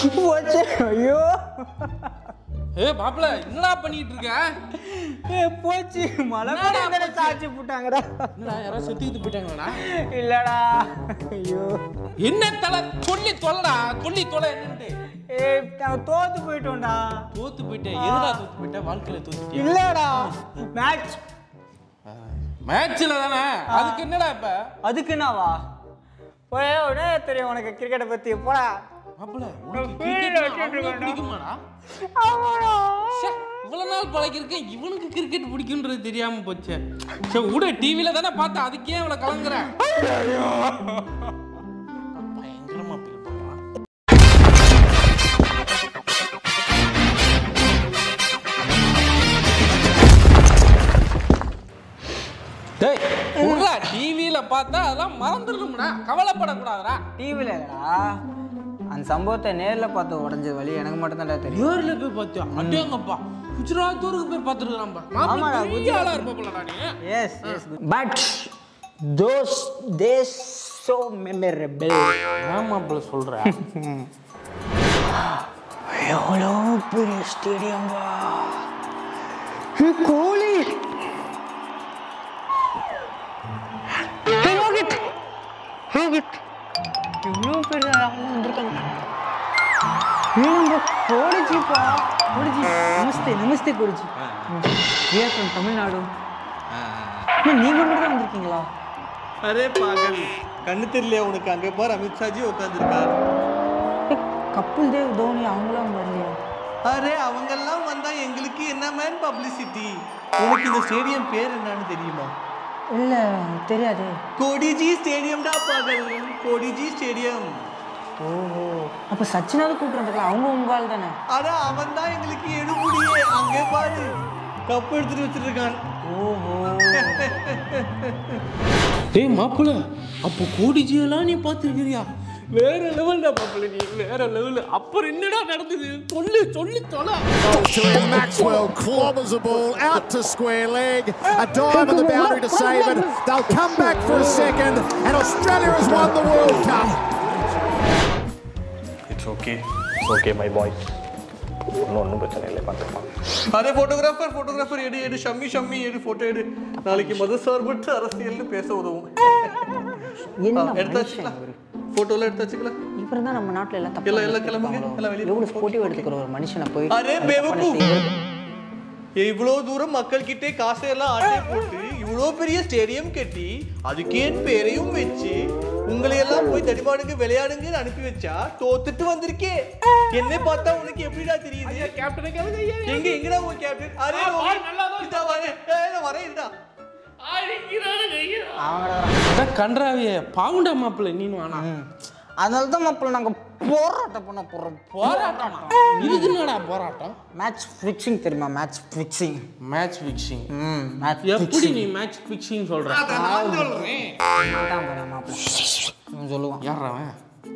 போச்சு ஐயோ ஏ மாப்பிள என்னடா பண்ணிட்டு இருக்க ஏ போச்சு மழை என்னடா கூட போச்சு? சாச்சி போட்டாங்கடா என்னடா யாராவது செத்துக்கிட்டு போயிட்டாங்களாடா இல்லடா ஐயோ என்ன தலை சொல்லி தொலைடா சொல்லி தொலை என்னன்ட்டு ஏ நாங்கள் தோத்து போயிட்டோம்டா தோத்து போயிட்டேன் எதுடா தோத்து போயிட்டேன் வாழ்க்கையில தோத்துட்டியா இல்லடா மேட்ச் மேட்ச்ல தானே அதுக்கு என்னடா இப்ப அதுக்கு என்னவா போய் உடனே தெரியும் உனக்கு கிரிக்கெட்டை பத்தி போடா மாப்பிள உனக்கு field cricket வச்சுட்டு அவ்வளவு இருக்கேன்டா. பிடிக்குமாடா ஆமாடா ச்சே, இவ்வளவு நாள் பழகிருக்கேன் இவனுக்கு கிரிக்கெட் பிடிக்குன்றது தெரியாம போச்சே சரி விட டிவில தானே பார்த்தேன் அதுக்கே இவ்வளவு கலங்குற பயங்கரமா feel பண்றான் டேய் உட்றா டிவியில பார்த்தா அதெல்லாம் மறந்துடணும்டா கவலைப்படக்கூடாதுடா டிவியில் இல்லடா அந்த சம்பவத்தை நேரில் பார்த்து உடஞ்ச வழி எனக்கு மட்டும்தான்டா தெரியும் நேர்ல போய் பார்த்தியா அடேங்கப்பா குஜராத் வரைக்கும் போய் பார்த்துருக்கான்பா ஆமாடா, மாப்பிள்ளை பெரிய குஜராத். ஆளா இருப்பாப்புலடா நீ yes yes but those days so memorable ஏன் மாப்பிள்ள சொல்ற எவ்வளோ பெரிய ஸ்டேடியம்பா கோலி ரோஹித் ரோஹித் எவ்வளோ பெரிய ஆளுங்க வந்திருக்காங்க ஏய், நம்ம கோடிஜிப்பா கோடிஜி நமஸ்தே நமஸ்தே கோடிஜி ஏ ஃப்ரம் தமிழ்நாடு அண்ணா, நீங்க மட்டும் தான் வந்திருக்கீங்களா அரே பாகல் கண்ணு தெரியலையா உனக்கு அங்கே பார் அமித்ஷாஜி உட்காந்துருக்கார் கபில் தேவ் தோனி அவங்களாம் வரலையா அரே அவங்கெல்லாம் வந்தா எங்களுக்கு என்ன மேன் பப்ளிசிட்டி உனக்கு இந்த ஸ்டேடியம் பேர் என்னன்னு தெரியுமா இல்லை தெரியாது கோடிஜி ஸ்டேடியம்டா பாகல் கோடிஜி ஸ்டேடியம் ஓஹோ அப்போ சச்சினாவது கூப்பிட்டு வந்துருக்கலாம் அவங்க உங்க ஆள் தானே அட அவன் தான் எங்களுக்கு எடுபடியே அங்கே பாரு கப் எடுத்துட்டு வச்சிருக்கான் ஓஹோ டேய் மாப்பிள்ள அப்போ கோடிஜி எல்லாம் நீ பார்த்துருக்கிறியா வேற லெவல்டா மாப்பிள்ள நீ வேற லெவல் அப்புறம் என்னடா நடந்தது சொல்லு சொல்லி தொலை to him. Maxwell clobbers the ball out to square leg. A dive on the boundary to save it. They'll come back for a second, and Australia has won the World Cup. It's okay okay my boy ஒன்றும் ஒன்றும் பிரச்சனை இல்லை பார்த்துக்கலாம் array photographer photographer எடு எடு ஷம்மி ஷம்மி எடு photo எடு நாளைக்கு மதசார்பற்ற அரசியல்னு பேச உதவும் என்ன எடுத்து வச்சுக்கலாம் போட்டோல எடுத்து வச்சுக்கலாம் இவர் தான் நம்ம நாட்டில் எல்லாம் தப்பு எல்லாம் எல்லாம் கிளம்புங்க எல்லாம் வெளியே எவ்வளோ போட்டி எடுத்துக்கிற ஒரு மனுஷனை போய் அரே அந்த தப்பான பேவக்கூ செய்யறது. இவ்வளவு தூரம் மக்கள் கிட்டே காசையெல்லாம் ஆட்டை போட்டு இவ்வளோ பெரிய ஸ்டேடியம் கட்டி அதுக்கேன் பேரையும் வச்சு உங்களை எல்லாம் போய் தடிமாடுங்க விளையாடுங்கன்னு அனுப்பி வச்சா தோத்துட்டு வந்திருக்கே என்ன பார்த்தா உனக்கு எப்படிடா தெரியுது கேப்டனுக்கு எங்க எங்கடா உங்க கேப்டன் அரே இதா வரேன் ஏய், இதா வரேன் இதா அதான் கன்றாவிய பாவுண்டா மாப்பிள்ள நீனு வேணா அதனால தான் மாப்பிள்ள நாங்கள் போராட்டம் பண்ண போகிறோம் போராட்டமா இதுக்கு என்னடா போராட்டம் மேட்ச் ஃபிக்ஸிங் தெரியுமா மேட்ச் ஃபிக்ஸிங் மேட்ச் ஃபிக்ஸிங் ம் மேட்ச் எப்படி நீ மேட்ச் ஃபிக்ஸிங் சொல்ற ஃபிக்ஸிங் சொல்லுவான் யார் அவன்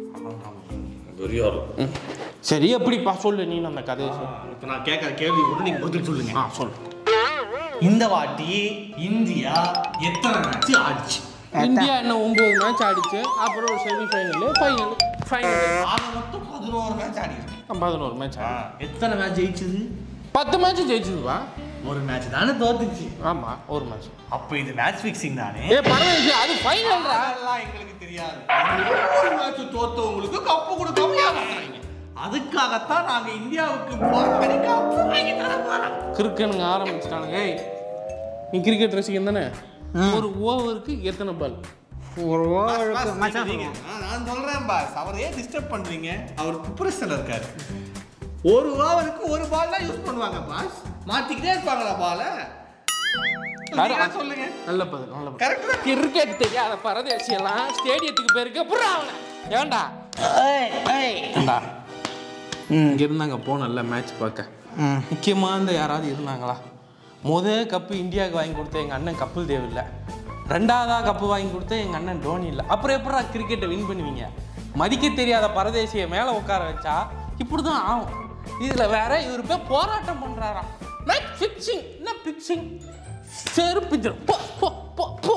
ம். சரி எப்படிப்பா சொல்லு நீ அந்த கதையை சொல்லு இப்போ நான் கேட்குற கேள்வி கூட நீங்க பதில் சொல்லுங்க ஆ சொல்லு இந்த வாட்டி இந்தியா எத்தனை மேட்ச் ஆடிச்சு இந்தியா என்ன ஒன்பது மேட்ச் ஆடிச்சு அப்புறம் ஒரு செமி ஃபைனல் ஃபைனல் ஃபைனல் ஆக மொத்தம் பதினோரு மேட்ச் ஆடி இருக்கு பதினோரு மேட்ச் எத்தனை மேட்ச் ஜெயிச்சது பத்து மேட்ச் ஜெயிச்சதுப்பா ஒரு மேட்ச் தானே தோத்துச்சு ஆமா ஒரு மேட்ச் அப்போ இது மேட்ச் ஃபிக்ஸிங் தானே ஏ பரவாயில்ல அது ஃபைனல்ரா அதெல்லாம் எங்களுக்கு தெரியாது ஒரு மேட்ச் தோத்தவங்களுக்கு கப்பு கொடுக்காம ஏமாத்துறாங்க அதுக்காகத்தான் நாங்க இந்தியாவுக்கு போராடி கப்பு வாங்கி தர போறோம் கிரிக்கெட்டுங்க ஆரம்பிச்சிட்டானுங்க ஏய் நீ கிரிக்கெட் ரசிகன் தானே ஒரு ஓவருக்கு எத்தனை பால் ஒரு ஓவருக்கு பாஸ், நீங்க- ஆ, நான் சொல்றேன் பாஸ் அவர் ஏன் டிஸ்டர்ப் பண்றீங்க அவர் ப்ரிப்பரேஷன்ல இருக்காரு ஒரு ஓவருக்கு ஒரு பால் தான் யூஸ் பண்ணுவாங்க பாஸ் மாத்திக்கிட்டே இருப்பாங்களா பால சொல்லுங்க நல்ல பதில் நல்ல பதில் கரெக்ட் தான் கிரிக்கெட் தெரியாத பரதேசி எல்லாம் ஸ்டேடியத்துக்கு போயிருக்க புறா அவனை ஏன்டா ஏண்டா இங்க இருந்தாங்க போனல மேட்ச் பார்க்க முக்கியமா இந்த யாராவது இருந்தாங்களா முத கப்பு இந்தியாவுக்கு வாங்கி கொடுத்த எங்க அண்ணன் கபில் தேவ் இல்ல ரெண்டாவதா கப்பு வாங்கி கொடுத்த எங்க அண்ணன் டோனி இல்ல அப்புறம் எப்படா கிரிக்கெட்டை வின் பண்ணுவீங்க மதிக்க தெரியாத பரதேசியை மேல உட்கார வச்சா இப்படிதான் ஆகும் இதுல வேற இவர் போய் போராட்டம் பண்றாராம் மேட்ச் ஃபிக்ஸிங் என்ன ஃபிக்ஸிங் செருப்பிச்சிடும் போ போ போ போ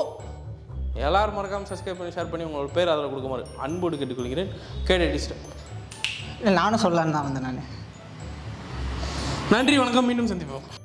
எல்லாரும் மறக்காம சப்ஸ்கிரைப் பண்ணி ஷேர் பண்ணி உங்களோட பேர் அதில் கொடுக்குமாறு அன்போடு கேட்டுக்கொள்கிறேன் கேட்டு இல்லை நானும் சொல்லலான்னு தான் வந்தேன் நான் நன்றி வணக்கம் மீண்டும் சந்திப்போம்